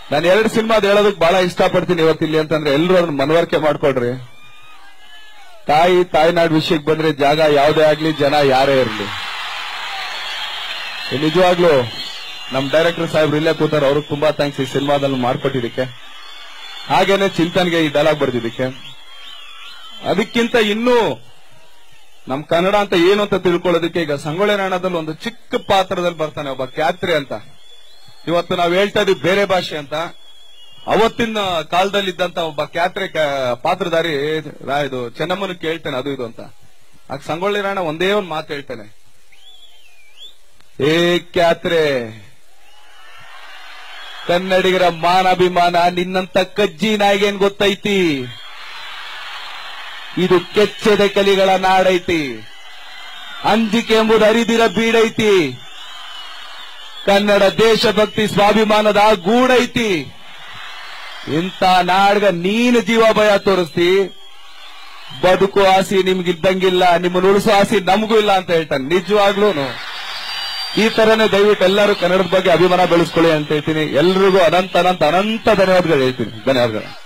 ನಾನು ಎರಡು ಸಿನಿಮಾದ ಹೇಳೋದಕ್ಕೆ ಬಹಳ ಇಷ್ಟಪಡ್ತೀನಿ ಇವತ್ತಿಲ್ಲಿ ಅಂತಂದ್ರೆ ಎಲ್ಲರೂ ಅದನ್ನ ಮನವರಿಕೆ ಮಾಡ್ಕೊಡ್ರಿ ತಾಯಿ ತಾಯ್ನಾಡ್ ವಿಷಯಕ್ಕೆ ಬಂದ್ರೆ ಜಾಗ ಯಾವುದೇ ಆಗ್ಲಿ ಜನ ಯಾರೇ ಇರಲಿ ನಿಜವಾಗ್ಲೂ ನಮ್ ಡೈರೆಕ್ಟರ್ ಸಾಹೇಬ್ರು ಇಲ್ಲೇ ಕೂತಾರ ಅವ್ರಿಗೆ ತುಂಬಾ ಥ್ಯಾಂಕ್ಸ್ ಈ ಸಿನಿಮಾದಲ್ಲಿ ಮಾಡ್ಕೊಟ್ಟಿದ್ದಕ್ಕೆ ಹಾಗೇನೆ ಚಿಂತನ್ಗೆ ಈ ಡೈಲಾಗ್ ಬರ್ದಿದ್ದಕ್ಕೆ ಅದಕ್ಕಿಂತ ಇನ್ನೂ ನಮ್ ಕನ್ನಡ ಅಂತ ಏನು ಅಂತ ತಿಳ್ಕೊಳ್ಳೋದಕ್ಕೆ ಈಗ ಸಂಗೊಳ್ಳಿ ರಾಯಣ್ಣದಲ್ಲಿ ಒಂದು ಚಿಕ್ಕ ಪಾತ್ರದಲ್ಲಿ ಬರ್ತಾನೆ ಒಬ್ಬ ಕ್ಯಾತ್ರಿ ಅಂತ ಇವತ್ತು ನಾವ್ ಹೇಳ್ತಾ ಇದೀವಿ ಬೇರೆ ಭಾಷೆ ಅಂತ ಅವತ್ತಿನ ಕಾಲದಲ್ಲಿದ್ದಂತ ಒಬ್ಬ ಕ್ಯಾತ್ರೆ ಕ- ಪಾತ್ರಧಾರಿ ರಾ- ಇದು ಚೆನ್ನಮ್ಮನ ಕೇಳ್ತಾನೆ ಅದು ಇದು ಅಂತ ಆಗ ಸಂಗೊಳ್ಳಿ ರಾಯಣ್ಣ ಒಂದೇ ಒಂದು ಮಾತು ಹೇಳ್ತಾನೆ ಏ ಕ್ಯಾತ್ರೆ ಕನ್ನಡಿಗರ ಮಾನಾಭಿಮಾನ ನಿನ್ನಂತ ಕಜ್ಜಿ ನಾಯಿಗೇನ್ ಗೊತ್ತೈತಿ ಇದು ಕೆಚ್ಚದ ಕಲಿಗಳ ನಾಡೈತಿ ಅಂಜಿಕೆ ಎಂಬುದು ಅರಿದಿರ ಬೀಡೈತಿ ಕನ್ನಡ ದೇಶಭಕ್ತಿ ಸ್ವಾಭಿಮಾನದ ಗೂಡೈತಿ ಇಂಥ ನಾಡ್ಗ ನೀನು ಜೀವ ಭಯ ತೋರಿಸ್ತಿ ಬದುಕು ಆಸೆ ನಿಮ್ಗಿದ್ದಂಗಿಲ್ಲ ನಿಮ್ಮನ್ನು ಉಳಿಸೋ ಆಸೆ ನಮಗೂ ಇಲ್ಲ ಅಂತ ಹೇಳ್ತಾನೆ ನಿಜವಾಗ್ಲೂನು ಈ ತರನೇ ದಯವಿಟ್ಟು ಎಲ್ಲರೂ ಕನ್ನಡದ ಬಗ್ಗೆ ಅಭಿಮಾನ ಬೆಳೆಸ್ಕೊಳ್ಳಿ ಅಂತ ಹೇಳ್ತೀನಿ ಎಲ್ರಿಗೂ ಅನಂತ ಅನಂತ ಅನಂತ ಧನ್ಯವಾದಗಳು ಹೇಳ್ತೀನಿ ಧನ್ಯವಾದಗಳು